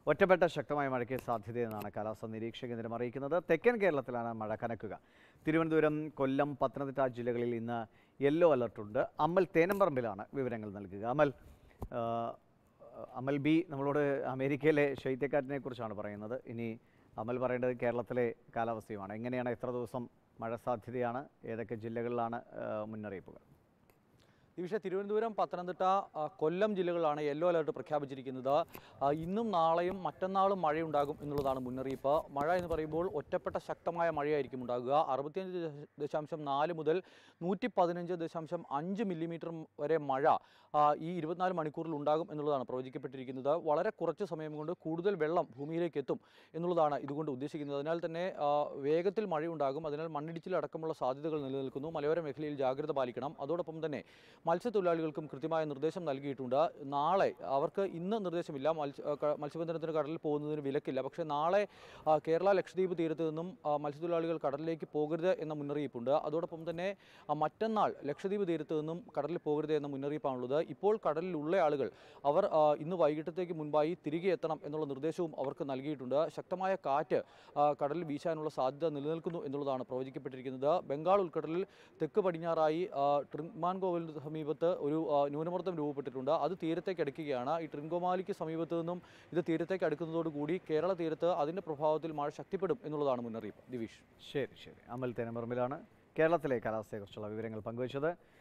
ഒറ്റപ്പെട്ട ശക്തമായ മഴയ്ക്ക് സാധ്യതയെന്നാണ് കാലാവസ്ഥാ നിരീക്ഷക കേന്ദ്രം അറിയിക്കുന്നത് തെക്കൻ കേരളത്തിലാണ് മഴ കനക്കുക തിരുവനന്തപുരം കൊല്ലം പത്തനംതിട്ട ജില്ലകളിൽ ഇന്ന് യെല്ലോ അലർട്ടുണ്ട് അമൽ തേനമ്പറമ്പിലാണ് വിവരങ്ങൾ നൽകുക അമൽ ആ, അമൽ ബി നമ്മളോട് അമേരിക്കയിലെ ശൈത്യക്കാറ്റിനെ കുറിച്ചാണ് പറയുന്നത് ഇനി അമൽ പറയേണ്ടത് കേരളത്തിലെ കാലാവസ്ഥയുമാണ് എങ്ങനെയാണ് എത്ര ദിവസം മഴ സാധ്യതയാണ് ഏതൊക്കെ ജില്ലകളിലാണ് ആ, മുന്നറിയിപ്പുകൾ ഈ വിഷയം തിരുവനന്തപുരം പത്തനംതിട്ട ആ, കൊല്ലം ജില്ലകളിലാണ് യെല്ലോ അലർട്ട് പ്രഖ്യാപിച്ചിരിക്കുന്നത് ആ, ഇന്നും നാളെയും മറ്റന്നാളും മഴയുണ്ടാകും എന്നുള്ളതാണ് മുന്നറിയിപ്പ് മഴ എന്ന് പറയുമ്പോൾ ഒറ്റപ്പെട്ട ശക്തമായ മഴയായിരിക്കും ഉണ്ടാകുക അറുപത്തിയഞ്ച് ദശ- ദശാംശം നാല് മുതൽ നൂറ്റി പതിനഞ്ച് ദശാംശം അഞ്ച് മില്ലിമീറ്റർ വരെ മഴ ആ, ഈ ഇരുപത്തിനാല് മണിക്കൂറിൽ ഉണ്ടാകും എന്നുള്ളതാണ് പ്രവചിക്കപ്പെട്ടിരിക്കുന്നത് വളരെ കുറച്ച് സമയം കൊണ്ട് കൂടുതൽ വെള്ളം ഭൂമിയിലേക്ക് എത്തും എന്നുള്ളതാണ് ഇതുകൊണ്ട് ഉദ്ദേശിക്കുന്നത് അതിനാൽ തന്നെ ആ, വേഗത്തിൽ മഴയുണ്ടാകും അതിനാൽ മണ്ണിടിച്ചിലടക്കമുള്ള സാധ്യതകൾ നിലനിൽക്കുന്നു മലയോര മേഖലയിൽ ജാഗ്രത പാലിക്കണം അതോടൊപ്പം തന്നെ മത്സ്യത്തൊഴിലാളികൾക്കും കൃത്യമായ നിർദ്ദേശം നൽകിയിട്ടുണ്ട് നാളെ അവർക്ക് ഇന്ന് നിർദ്ദേശമില്ല മത്സ്യ ആ, ക- മത്സ്യബന്ധനത്തിന് കടലിൽ പോകുന്നതിന് വിലക്കില്ല പക്ഷേ നാളെ ആ, കേരള ലക്ഷദ്വീപ് തീരത്ത് നിന്നും ആ, മത്സ്യത്തൊഴിലാളികൾ കടലിലേക്ക് പോകരുത് എന്ന മുന്നറിയിപ്പുണ്ട് അതോടൊപ്പം തന്നെ ആ, മറ്റന്നാൾ ലക്ഷദ്വീപ് തീരത്ത് നിന്നും കടലിൽ പോകരുത് എന്ന മുന്നറിയിപ്പാണുള്ളത് ഇപ്പോൾ കടലിലുള്ള ആളുകൾ അവർ ആ, ഇന്ന് വൈകിട്ടത്തേക്ക് മുൻപായി തിരികെ എത്തണം എന്നുള്ള നിർദ്ദേശവും അവർക്ക് നൽകിയിട്ടുണ്ട് ശക്തമായ കാറ്റ് ആ, കടലിൽ വീശാനുള്ള സാധ്യത നിലനിൽക്കുന്നു എന്നുള്ളതാണ് പ്രവചിക്കപ്പെട്ടിരിക്കുന്നത് ബംഗാൾ ഉൾക്കടലിൽ തെക്ക് പടിഞ്ഞാറായി ആ, ട്രിൻമാൻകോവിലിന് സമീപത്ത് ഒരു ആ, ന്യൂനമർദ്ദം രൂപപ്പെട്ടിട്ടുണ്ട് അത് തീരത്തേക്ക് അടുക്കുകയാണ് ഈ ട്രിൻകോമാലിക്ക് സമീപത്ത് നിന്നും ഇത് തീരത്തേക്ക് അടുക്കുന്നതോടുകൂടി കേരള തീരത്ത് അതിൻ്റെ പ്രഭാവത്തിൽ മഴ ശക്തിപ്പെടും എന്നുള്ളതാണ് മുന്നറിയിപ്പ് ദിവിഷ് ശരി ശരി അമൽ തേനമ്പറമ്പിലാണ് കേരളത്തിലെ കാലാവസ്ഥയെക്കുറിച്ചുള്ള വിവരങ്ങൾ പങ്കുവച്ചത്